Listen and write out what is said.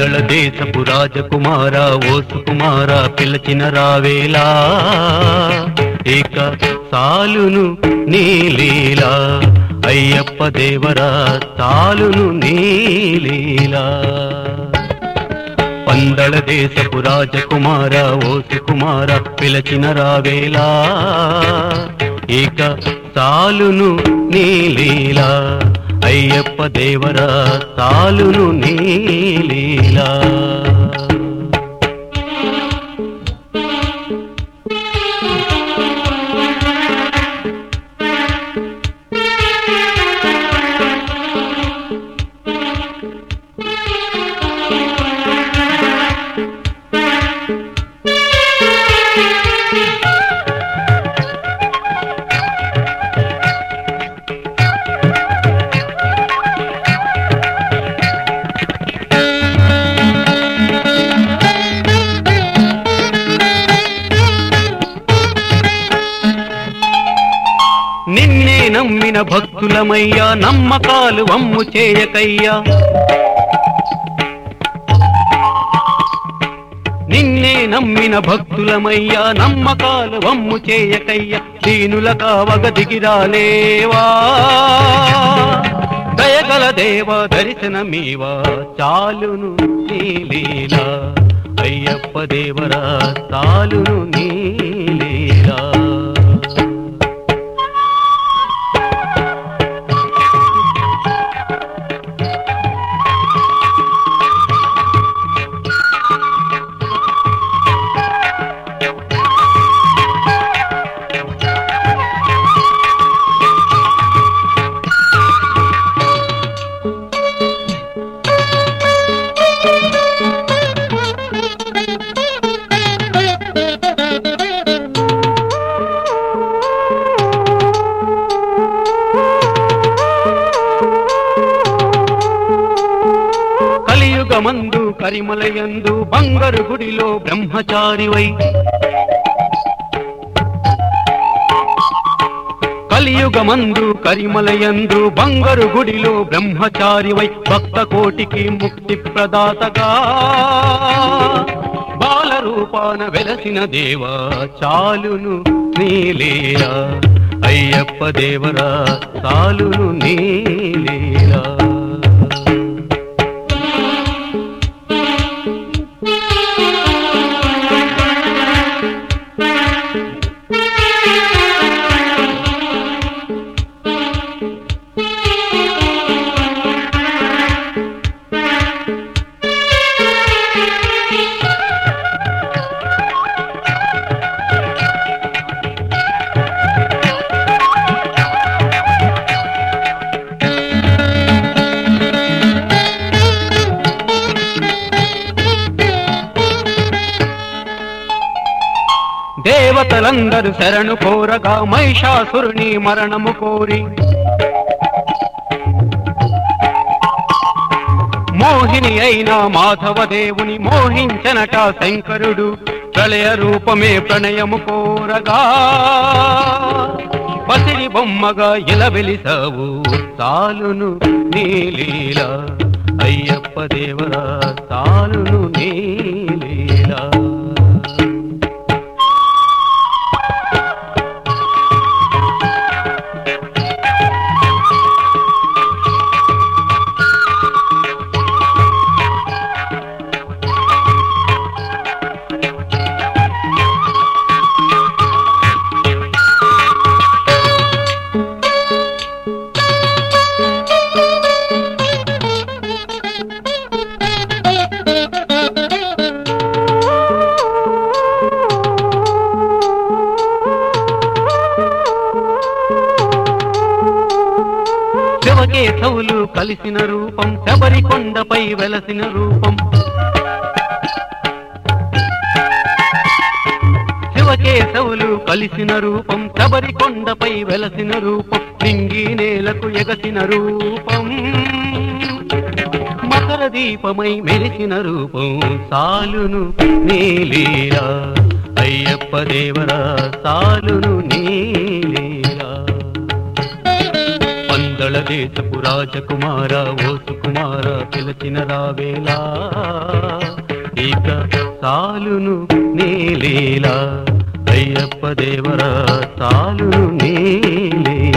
పందళ దేశపు రాజకుమార ఓ సుకుమార పిలచిన రావేలా ఇక సాలును నీలీలా అయ్యప్ప దేవరా సాలును నీలీలా పందళ దేశపు రాజకుమార ఓ సుకుమార పిలచిన రావేలా ఇక సాలును నీలీలా అయ్యప్ప దేవరా సాలును నీలీలా నిన్నే నమ్మిన భక్తులమయ్యా నమ్మకాలు వమ్ము చేయకయ్యా నిన్నే నమ్మిన భక్తులమయ్యా నమ్మకాలు వమ్ము చేయకయ్యా దీనుల కావగ దిగిరాలేవా దయగల దేవ దర్శనమీవా చాలును నీలీలా అయ్యప్ప దేవరా చాలును నీలీలా కలియుగమందు కరిమలయందు బంగారు గుడిలో బ్రహ్మచారివై కలియుగమందు కరిమలయందు బంగారు గుడిలో బ్రహ్మచారివై భక్త కోటికి ముక్తి ప్రదాతగా బాల రూపాన వెలసిన దేవా చాలును నీలీలా అయ్యప్ప దేవరా చాలును నీలీలా దేవతలందరూ శరణు కోరగా మహిషాసురుని మరణము కోరి మోహిని అయిన మాధవ దేవుని మోహించనట శంకరుడు ప్రళయ రూపమే ప్రణయము కోరగా పసిరి బొమ్మగా ఇలా వెలిసావు తాలును నీలీలా అయ్యప్ప దేవరా తాలును నీలీలా శివకేశవులు కలిసిన రూపం శబరి కొండపై వెలసిన రూపం శివకేశవులు కలిసిన రూపం శబరి కొండపై వెలసిన రూపం నింగి నేలకు ఎగసిన రూపం మకర దీపమై మెరిసిన రూపం సాలును నీలీలా అయ్యప్ప దేవరా సాలును నీలీలా పందళ దేశపు రాజకుమార ఓ సుకుమార పిలచిన రావేలా ఇక సాలును నేలేలా అయ్యప్ప దేవరా సాలును నేలేలా